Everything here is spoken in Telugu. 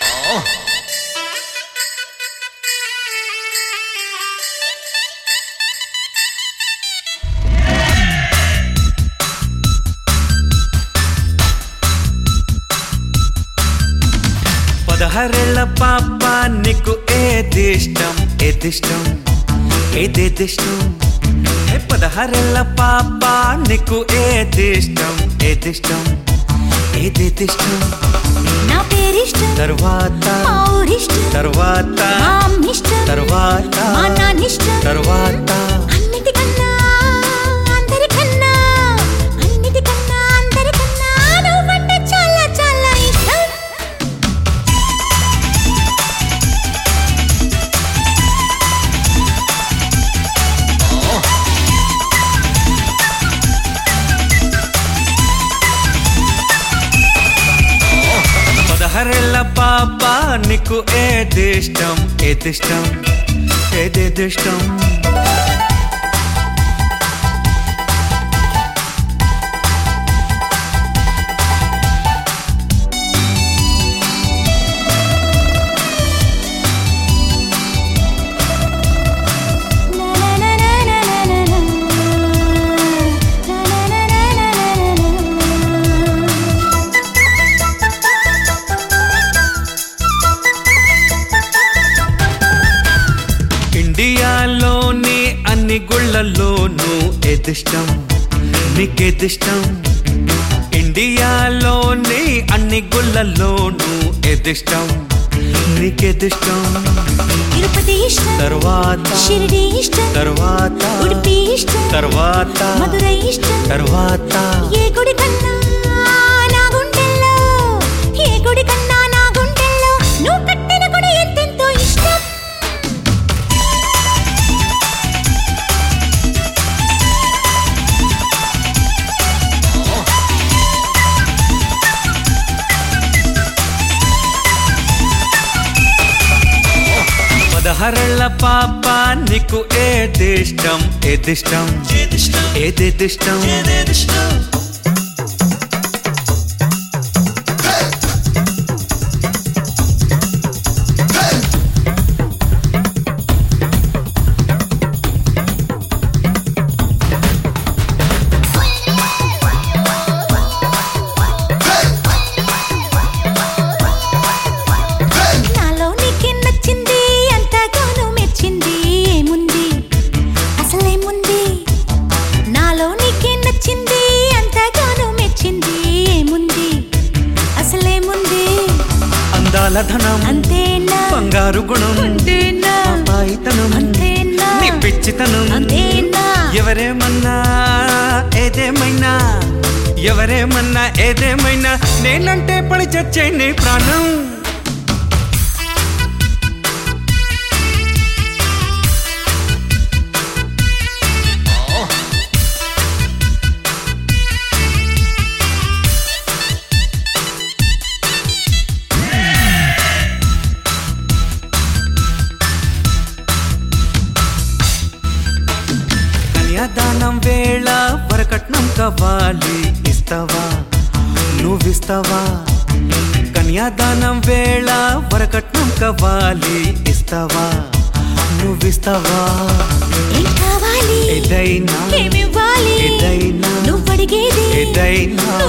పదహారేళ్ల పాప నీకు ఏదిష్టం ఏదిష్టం ఏదేదిష్టం ఏ పదహారేళ్ల పాప నీకు ఏదిష్టం ఏదిష్టం ఏదేదిష్టం నా పేరిష్టం తర్వాత మా ఊరిష్టం తర్వాత మా అమ్మిష్టం తర్వాత మా నాన్నిష్టం తర్వాత అన్నిటికన్నా అందరికన్నా అన్నిటికన్నా అందరికన్నా నువ్వంటే చాలా చాలా ఇష్టం పదహారేళ్ల పాప నీకు ఏదిష్టం ఏదిష్టం ఏదేదిష్టం ఇండియాలోని అన్ని గుళ్ళల్లోనూ ఏదిష్టం నీకేదిష్టం ఇండియాలోని అన్ని గుళ్ళల్లోనూ ఏదిష్టం నీకేదిష్టం తిరుపతి ఇష్టం తర్వాత షిరిడి ఇష్టం తర్వాత ఉడిపి ఇష్టం తర్వాత మధురై ఇష్టం తర్వాత ఏ గుడి కన్నా నా గుండెల్లో ఏ గుడి కన్నా నా గుండెల్లో నువ్వు కట్టిన గుడి ఎంతెంతో ఇష్టం పదహారేళ్ల పాప నీకు ఏదిష్టం ఏదిష్టం ఏదేదిష్టం నాలో నీకే నచ్చింది అంతగాను మెచ్చింది ఏముంది అసలేముంది నాలో నీకే నచ్చింది అంతగాను మెచ్చింది ఏముంది అసలేముంది అందాల ధనం అంతేనా బంగారు గుణం అంతేనా అబ్బాయితనం అంతేనా నీ పిచ్చితనం అంతేనా ఎవరేమన్నా ఏదేమైనా ఎవరేమన్నా ఏదేమైనా నేనంటే పడి చచ్చే నీ ప్రాణం కన్యాదానం వేళ వరకట్నం కావాలి ఇస్తావా నువ్విస్తావా కన్యాదానం వేళ వరకట్నం కావాలి ఇస్తావా నువ్విస్తావా ఏం కావాలి ఏదైనా ఏమివ్వాలి ఏదైనా నువ్వు అడిగేది ఏదైనా